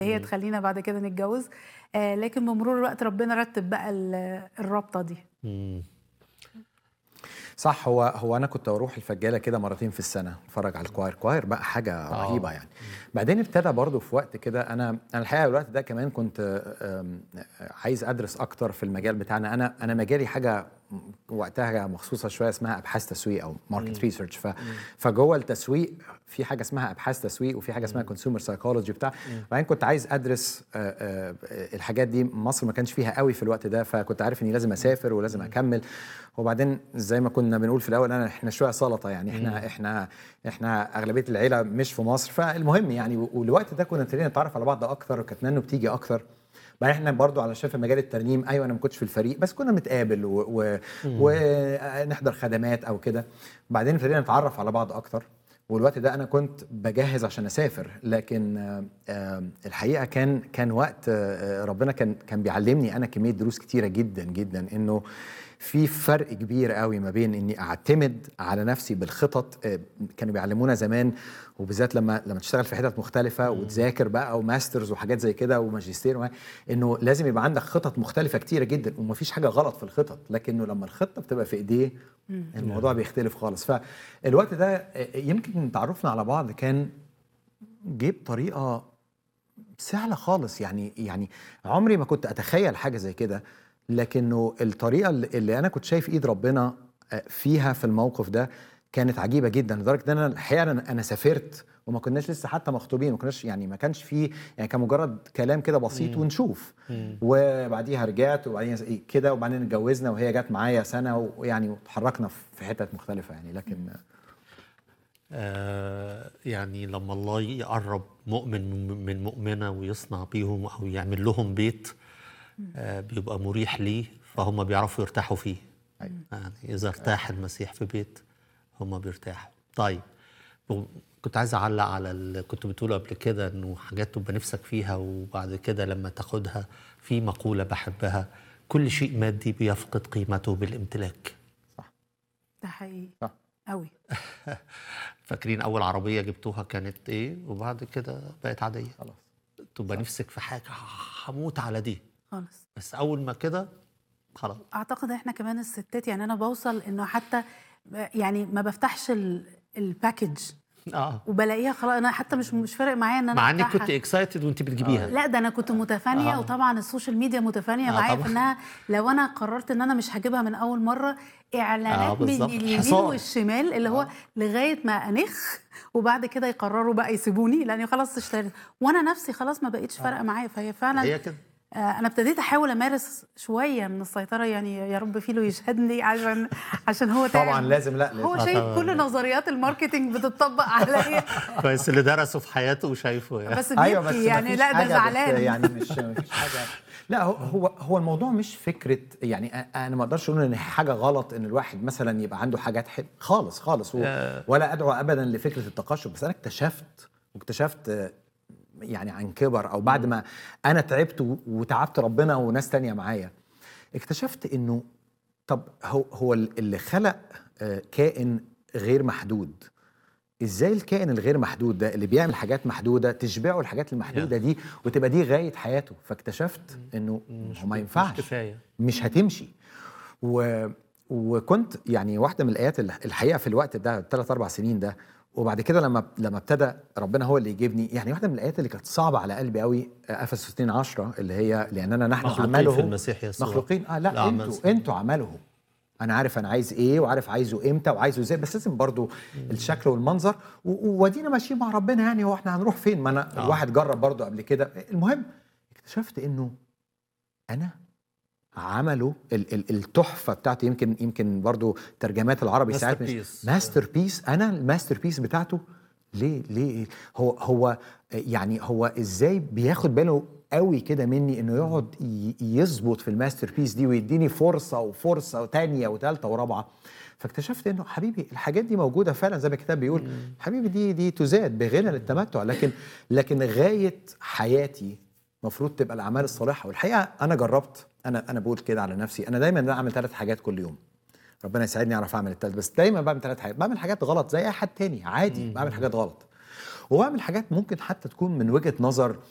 هي تخلينا بعد كده نتجوز آه لكن بمرور الوقت ربنا رتب بقى ال- الرابطه دي مم. صح هو هو انا كنت اروح الفجاله كده مرتين في السنه اتفرج على الكواير كواير بقى حاجه رهيبه يعني بعدين ابتدى برضو في وقت كده انا انا الحقيقه الوقت ده كمان كنت آم، عايز ادرس اكتر في المجال بتاعنا انا انا مجالي حاجه وقتها مخصوصه شويه اسمها ابحاث تسويق او ماركت ريسيرش ف فجوه التسويق في حاجه اسمها ابحاث تسويق وفي حاجه اسمها كونسيومر سايكولوجي بتاع بعدين كنت عايز ادرس آه، آه، الحاجات دي مصر ما كانش فيها قوي في الوقت ده فكنت عارف اني لازم اسافر ولازم اكمل وبعدين زي ما كنا بنقول في الاول انا احنا شويه سلطه يعني احنا احنا احنا اغلبيه العيله مش في مصر فالمهم يعني والوقت ده كنا ابتدينا نتعرف على بعض اكتر وكانت نانو بتيجي اكتر بعدين احنا برضو علشان في مجال الترنيم ايوه انا ما كنتش في الفريق بس كنا بنتقابل و- و- ونحضر خدمات او كده بعدين ابتدينا نتعرف على بعض اكتر والوقت ده انا كنت بجهز عشان اسافر لكن آه، آه، الحقيقه كان كان وقت آه، ربنا كان كان بيعلمني انا كميه دروس كتيره جدا جدا انه في فرق كبير قوي ما بين اني اعتمد على نفسي بالخطط آه، كانوا بيعلمونا زمان وبالذات لما لما تشتغل في حتت مختلفه وتذاكر بقى وماسترز وحاجات زي كده وماجستير وما- انه لازم يبقى عندك خطط مختلفه كتيره جدا ومفيش حاجه غلط في الخطط لكنه لما الخطه بتبقى في ايديه الموضوع بيختلف خالص فالوقت ده آه، يمكن تعرفنا على بعض كان جه بطريقه سهله خالص يعني يعني عمري ما كنت اتخيل حاجه زي كده لكنه الطريقه اللي اللي انا كنت شايف ايد ربنا آه، فيها في الموقف ده كانت عجيبه جدا لدرجه ان انا الحقيقه انا أنا سافرت وما كناش لسه حتى مخطوبين ما كناش يعني ما كانش فيه يعني كان مجرد كلام كده بسيط ونشوف وبعديها رجعت وبعدين إيه كده وبعدين اتجوزنا وهي جت معايا سنه ويعني وتحركنا في حتت مختلفه يعني لكن آه يعني لما الله يقرب مؤمن من مؤمنة ويصنع بيهم أو يعمل لهم بيت آه بيبقى مريح ليه فهم بيعرفوا يرتاحوا فيه أيوة. يعني إذا ارتاح المسيح في بيت هم بيرتاحوا طيب و- كنت عايز أعلق على اللي كنت بتقوله قبل كده إنه حاجات تبقى نفسك فيها وبعد كده لما تاخدها في مقولة بحبها كل شيء مادي بيفقد قيمته بالامتلاك ده حقيقي صح. قوي فاكرين اول عربيه جبتوها كانت ايه وبعد كده بقت عاديه خلاص تبقى نفسك في حاجه هموت على دي خالص بس اول ما كده خلاص اعتقد احنا كمان الستات يعني انا بوصل انه حتى يعني ما بفتحش ال- الباكج اه وبلاقيها خلاص انا حتى مش مش فارق معايا ان انا مع انك أفتحها. كنت اكسايتد وانت بتجيبيها لا ده انا كنت متفانيه آه. وطبعا السوشيال ميديا متفانيه آه معايا طبعاً. في انها لو انا قررت ان انا مش هجيبها من اول مره آه، اعلانات من بالظبط. اليمين حصار. والشمال اللي هو لغايه ما انخ وبعد كده يقرروا بقى يسيبوني لاني خلاص اشتريت وانا نفسي خلاص ما بقتش فارقه معايا فهي فعلا هي كده آه، انا ابتديت احاول امارس شويه من السيطره يعني يا رب فيلو يشهدني عشان عشان هو تعب. طبعا لازم لا لازم هو آه، شايف طبعاً. كل نظريات الماركتينج بتطبق عليا بس اللي درسه في حياته وشايفه يعني. بس بيبكي يعني مفيش لا ده حاجة بت- زعلان يعني مش مفيش حاجه لا هو هو هو الموضوع مش فكره يعني أ- انا ما اقدرش اقول ان حاجه غلط ان الواحد مثلا يبقى عنده حاجات حلوه خالص خالص و- آه. ولا ادعو ابدا لفكره التقشف بس انا اكتشفت واكتشفت آه، يعني عن كبر او بعد ما انا تعبت و- وتعبت ربنا وناس تانية معايا اكتشفت انه طب هو هو اللي خلق آه، كائن غير محدود ازاي الكائن الغير محدود ده اللي بيعمل حاجات محدوده تشبعه الحاجات المحدوده دي وتبقى دي غايه حياته فاكتشفت انه هو ما مش ينفعش كفايه مش هتمشي و... وكنت يعني واحده من الايات اللي الحقيقه في الوقت ده ثلاث اربع سنين ده وبعد كده لما لما ابتدى ربنا هو اللي يجيبني يعني واحده من الايات اللي كانت صعبه على قلبي قوي افسس 2 10 اللي هي لاننا نحن مخلوقين عمله في المسيح يسوع مخلوقين اه لا لأعمال انتوا صالحة. انتوا عمله انا عارف انا عايز ايه وعارف عايزه امتى وعايزه ازاي بس لازم برضو الشكل والمنظر و- وودينا ماشيين مع ربنا يعني هو احنا هنروح فين ما انا آه. الواحد جرب برضو قبل كده المهم اكتشفت انه انا عمله ال- ال- التحفه بتاعته يمكن يمكن برضو ترجمات العربي ساعات مش Masterpiece. ماستر بيس انا الماستر بيس بتاعته ليه ليه هو هو يعني هو ازاي بياخد باله قوي كده مني انه يقعد ي- يظبط في الماستر بيس دي ويديني فرصه وفرصه تانية وثالثه ورابعه فاكتشفت انه حبيبي الحاجات دي موجوده فعلا زي ما الكتاب بيقول حبيبي دي دي تزاد بغنى للتمتع لكن لكن غايه حياتي المفروض تبقى الاعمال الصالحه والحقيقه انا جربت انا انا بقول كده على نفسي انا دايما بعمل ثلاث حاجات كل يوم ربنا يساعدني اعرف اعمل التالت بس دايما بعمل ثلاث حاجات بعمل حاجات غلط زي اي حد تاني عادي بعمل حاجات غلط وبعمل حاجات ممكن حتى تكون من وجهه نظر